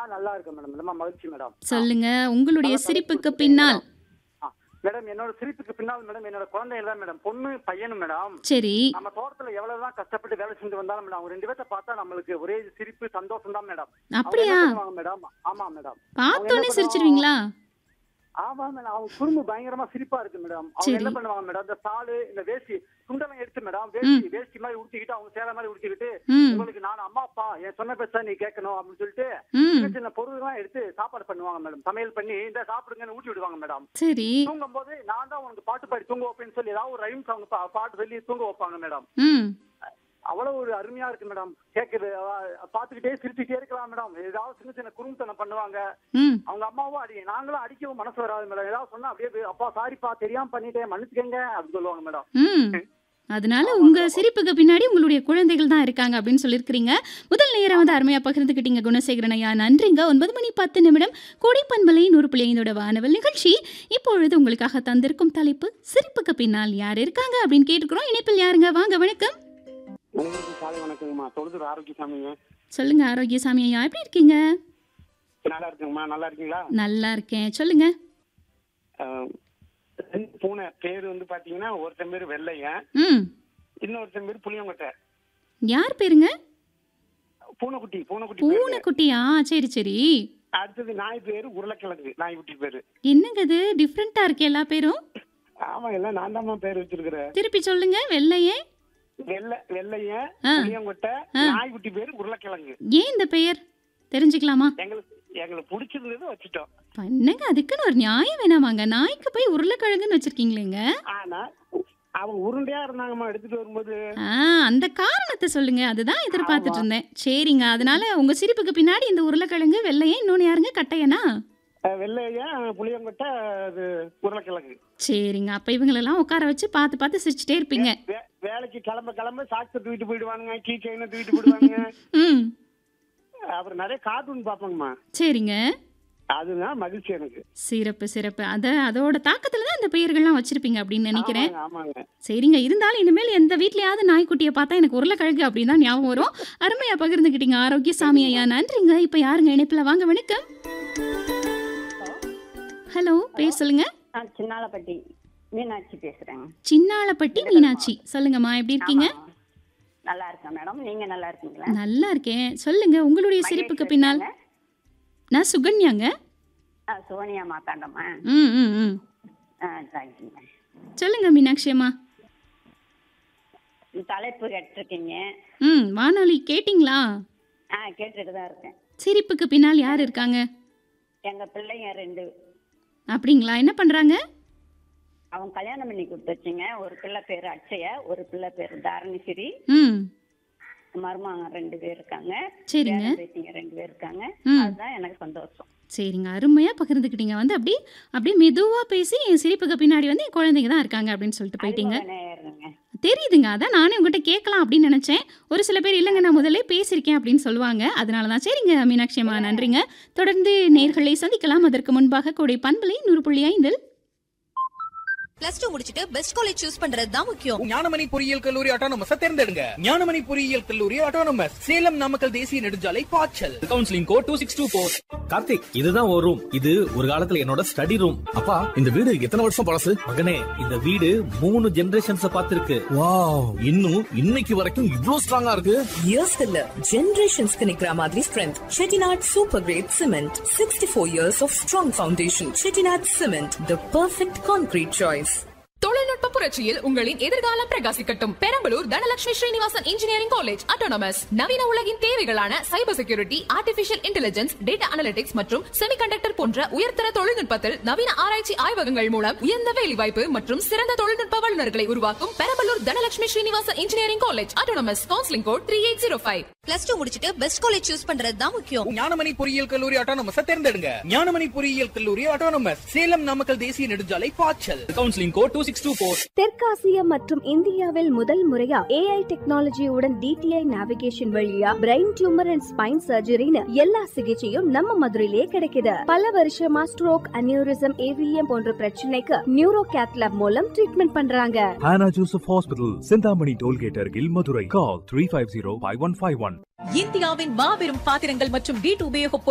நல்லா இருக்கேன் மேடம் ரொம்ப மகிழ்ச்சி மேடம் சொல்லுங்க உங்களுடைய சிரிப்புக்கு பின்னால் ஆ, மேடம் என்னோட சிரிப்புக்கு பின்னால் மேடம் என்னோட குழந்தைகள் தான் மேடம் பொண்ணு பையனும் மேடம் சரி நம்ம தோட்டத்துல எவ்வளவுதான் கஷ்டப்பட்டு வேலை செஞ்சு வந்தாலும் மேடம் அவங்க ரெண்டு பேர்த்த பார்த்தா நம்மளுக்கு ஒரே சிரிப்பு சந்தோஷம் தான் மேடம் அவங்க அப்படியா என்ன பண்ணுவாங்க மேடம் ஆமா மேடம் பார்த்தோன்னே சிரிச்சிருவீங்களா ஆமா மேடம் அவங்க குறும்பு பயங்கரமா சிரிப்பா இருக்கு மேடம் அவங்க சரி. என்ன பண்ணுவாங்க மேடம் இந்த சாலு இந்த வேஷ்டி துண்டெல்லாம் எடுத்து மேடம் வேஷ்டி வேஷ்டி மாதிரி உடுத்திக்கிட்டு அவங்க சேலை மாதிரி உடுத்திக்கிட்டு ம் உங்களுக்கு நான் அம்மா அப்பா என் சொன்ன பேச்சா நீ கேட்கணும் அப்படின்னு சொல்லிட்டு ம் சின்ன சின்ன பொருள்லாம் எடுத்து சாப்பாடு பண்ணுவாங்க மேடம் சமையல் பண்ணி இந்த சாப்பிடுங்கன்னு ஊட்டி விடுவாங்க மேடம் சரி தூங்கும் போது நான் தான் உனக்கு பாட்டு பாடி தூங்க வைப்பேன்னு சொல்லி ஏதாவது ஒரு ரைம் சாங் பாட்டு சொல்லி தூங்க வைப்பாங்க மேடம் ம் அவ்வளவு ஒரு அருமையா இருக்கு மேடம் கேக்குது பாத்துக்கிட்டே சிரிச்சுட்டே இருக்கலாம் மேடம் ஏதாவது சின்ன சின்ன குறும்புத்தனம் பண்ணுவாங்க ம் அவங்க அம்மாவும் அடி நாங்களும் அடிக்கவும் மனசு வராது மேடம் ஏதாவது சொன்னா அப்படியே போய், அப்பா சாரிப்பா தெரியாம பண்ணிட்டேன் மன்னிச்சுக்கங்க அப்படின்னு சொல்லுவாங்க மேடம் ம் அதனால உங்க சிரிப்புக்கு பின்னாடி உங்களுடைய குழந்தைகள் தான் இருக்காங்க அப்படின்னு சொல்லியிருக்கிறீங்க முதல் நேரம் வந்து அருமையா பகிர்ந்துக்கிட்டீங்க குணசேகரன் ஐயா நன்றிங்க ஒன்பது மணி பத்து நிமிடம் கோடைப்பண்பலை நூறு புள்ளி ஐந்தோட வானவல் நிகழ்ச்சி இப்பொழுது உங்களுக்காக தந்திருக்கும் தலைப்பு சிரிப்புக்கு பின்னால் யார் இருக்காங்க அப்படின்னு கேட்டுக்கிறோம் இணைப்பில் யாருங்க வாங்க வணக்கம் உங்களுக்கு காலை வணக்கங்கம்மா தொழுது ஆரோக்கியசாமிங்க சொல்லுங்க ஆரோக்கியசாமி ஐயா எப்படி இருக்கீங்க நல்லா இருக்குங்கம்மா நல்லா இருக்கீங்களா நல்லா இருக்கேன் சொல்லுங்க அஹ், ரெண்டு பூனை பேர் வந்து பாத்தீங்கன்னா ஒருத்தன் பேர் வெள்ளையன் ம் இன்னொருத்தன் பேர் புளியங்கொட்டை யார் பேருங்க பூனைக்குட்டி பூனைக்குட்டி பேரு. பூனைக்குட்டியா சரி சரி அடுத்தது நாய் பேரு உருளைக்கிழங்கு நாய் குட்டி பேரு என்னங்க இது டிஃப்ரெண்டா இருக்கு எல்லா பேரும் ஆமா எல்லாம் நான் தான் பேர் வச்சிருக்கிறேன் திருப்பி சொல்லுங்க வெள்ளையே வெள்ளை வெள்ளையன் ஆ. புளியங்கொட்டை நாய்க்குட்டி பேரு உருளைக்கிழங்கு ஏன் இந்த பெயர் தெரிஞ்சுக்கலாமா எங்களுக்கு எங்களுக்கு பிடிச்சிருந்தது வச்சுட்டோம் என்னங்க அதுக்குன்னு ஒரு நியாயம் வேணாமாங்க நாய்க்கு போய் உருளைக்கிழங்குன்னு வச்சிருக்கீங்களேங்க ஆனா அவங்க உருண்டையா இருந்தாங்கம்மா எடுத்துட்டு வரும்போது ஆ அந்த காரணத்தை சொல்லுங்க அதுதான் எதிர்பார்த்துட்டு இருந்தேன் சரிங்க அதனால உங்க சிரிப்புக்கு பின்னாடி இந்த உருளைக்கிழங்கு வெள்ளையே இன்னொன்னு யாருங்க கட்டையனா அஹ், வெள்ளையன் புளியங்கொட்டை அது உருளைக்கிழங்கு சரிங்க அப்ப இவங்களெல்லாம் உட்கார வச்சு பார்த்து பார்த்து சிரிச்சுட்டே இருப்பீங்க வே- வேலைக்கு கிளம்ப கிளம்ப சாக்ஸை தூக்கிட்டு போயிடுவானுங்க கீ செயினை தூக்கிட்டு போயிடுவானுங்க ம் அப்புறம் நிறைய கார்ட்டூன் பார்ப்போங்கம்மா சரிங்க அதுதான் மகிழ்ச்சி எனக்கு சிறப்பு சிறப்பு அத அதோட தாக்கத்துல தான் இந்த பெயர்கள்லாம் வச்சிருப்பீங்க அப்படின்னு நினைக்கிறேன் ஆமாங்க, ஆமாங்க சரிங்க இருந்தாலும் இனிமேல் எந்த வீட்லயாவது நாய்க்குட்டியை பார்த்தா எனக்கு உருளைக்கிழங்கு அப்படின்னு தான் ஞாபகம் வரும் அருமையா பகிர்ந்துக்கிட்டீங்க ஆரோக்கிய சாமி ஐயா நன்றிங்க இப்போ யாருங்க இணைப்பில் வாங்க வணக்கம் ஹலோ பேர் சொல்லுங்க நான் சின்னாலப்பட்டி மீனாட்சி பேசுறேங்க சின்னாளப்பட்டி மீனாட்சி சொல்லுங்கம்மா எப்படி இருக்கீங்க ஆமா. நல்லா இருக்கேன் மேடம் நீங்க நல்லா இருக்கீங்களா நல்லா இருக்கேன் சொல்லுங்க உங்களுடைய சிரிப்புக்கு பின்னால் நான் சுகன்யாங்க ஆ, சோனியா மாத்தாண்டம்மா ம் ம் ம் ஆ தேங்க்யூங்க சொல்லுங்க மீனாட்சி அம்மா தலைப்பு கேட்டிருக்கீங்க ம் வானொலி கேட்டிங்களா ஆ கேட்டுட்டு தான் இருக்கேன் சிரிப்புக்கு பின்னால் யார் இருக்காங்க எங்க பிள்ளைங்க ரெண்டு அப்படிங்களா என்ன பண்றாங்க அவங்க கல்யாணம் பண்ணி கொடுத்துருச்சுங்க ஒரு பிள்ளை பேர் அட்சய ஒரு பிள்ளை பேர் தாரணிஸ்ரீ ம் மருமகங்க ரெண்டு பேர் இருக்காங்க சரிங்க பேரன் பேத்திங்க ரெண்டு பேர் இருக்காங்க ம். அதுதான் எனக்கு சந்தோஷம் சரிங்க அருமையாக பகிர்ந்துக்கிட்டீங்க வந்து அப்படி அப்படியே மெதுவாக பேசி என் சிரிப்புக்கு பின்னாடி வந்து என் குழந்தைங்க தான் இருக்காங்க அப்படின்னு சொல்லிட்டு போயிட்டீங்க அறிமுக நேயருங்க தெரியுதுங்க அதான் நானே உங்ககிட்ட கேட்கலாம் அப்படின்னு நினச்சேன் ஒரு சில பேர் இல்லைங்க நான் முதல்ல பேசியிருக்கேன் அப்படின்னு சொல்லுவாங்க அதனால தான் சரிங்க மீனாட்சி அம்மா நன்றிங்க தொடர்ந்து நேர்களை சந்திக்கலாம் அதற்கு முன்பாக கோடை பண்பலை நூறு புள்ளி ஐந்தில் பிளஸ் டூ முடிச்சிட்டு பெஸ்ட் காலேஜ் சூஸ் பண்றது தான் முக்கியம் ஞானமணி பொறியியல் கல்லூரி ஆட்டோனமஸ் தேர்ந்தெடுங்க ஞானமணி பொறியியல் கல்லூரி ஆட்டோனமஸ் சேலம் நாமக்கல் தேசிய நெடுஞ்சாலை பாய்ச்சல் counselling code two six two four Karthik இதுதான் ஒரு ரூம் இது ஒரு காலத்துல என்னோட ஸ்டடி ரூம் அப்பா இந்த வீடு எத்தனை வருஷம் பழசு மகனே இந்த வீடு மூணு ஜெனரேஷன்ஸ் பார்த்திருக்கு வாவ் இன்னும் இன்னைக்கு வரைக்கும் இவ்ளோ ஸ்ட்ராங்கா இருக்கு Years இல்ல ஜெனரேஷன்ஸ்க்கு நிக்கிற மாதிரி strength Chettinad super grade cement sixty four years of strong foundation Chettinad cement the perfect concrete choice தொழில்நுட்ப புரட்சியில் உங்களின் எதிர்காலம் பிரகாசிக்கட்டும் Perambalur Dhanalakshmi Srinivasan engineering college autonomous நவீன உலகின் தேவைகளான cyber security artificial intelligence data analytics மற்றும் செமிகண்டக்டர் போன்ற உயர்தர தொழில்நுட்பத்தில் நவீன ஆராய்ச்சி ஆய்வகங்கள் மூலம் உயர்ந்த வேலைவாய்ப்பு மற்றும் சிறந்த தொழில்நுட்ப வல்லுநர்களை உருவாக்கும் Perambalur Dhanalakshmi Srinivasan engineering college autonomous counselling code three eight zero five plus two முடிச்சிட்டு பெஸ்ட் காலேஜ் சூஸ் பண்றது தான் முக்கியம் ஞானமணி பொறியியல் கல்லூரி ஆட்டோனமஸ் தேர்ந்தெடுங்க ஞானமணி பொறியியல் கல்லூரி ஆட்டோனமஸ் சேலம் நாமக்கல் தேசிய நெடுஞ்சாலை பாய்ச்சல் counselling code two six two four தெற்காசியா மற்றும் இந்தியாவில் முதல் முறையா ஏஐ டெக்னாலஜியுடன் டிடிஐ நேவிகேஷன் வழியா பிரெயின் டியூமர் அண்ட் ஸ்பைன் சர்ஜரின்னு எல்லா சிகிச்சையும் நம்ம மதுரையிலேயே கிடைக்குது பல வருஷமா ஸ்ட்ரோக் அனியூரிசம் ஏவிஎம் போன்ற பிரச்சனைக்கு நியூரோ கேத்லாப் மூலம் ட்ரீட்மெண்ட் பண்றாங்க Hannah Joseph Hospital, Sindhamani Tollgate Argil, Madurai. Call 350 5151. இந்தியாவின் மாபெரும் பாத்திரங்கள் மற்றும் வீட்டு உபயோகப்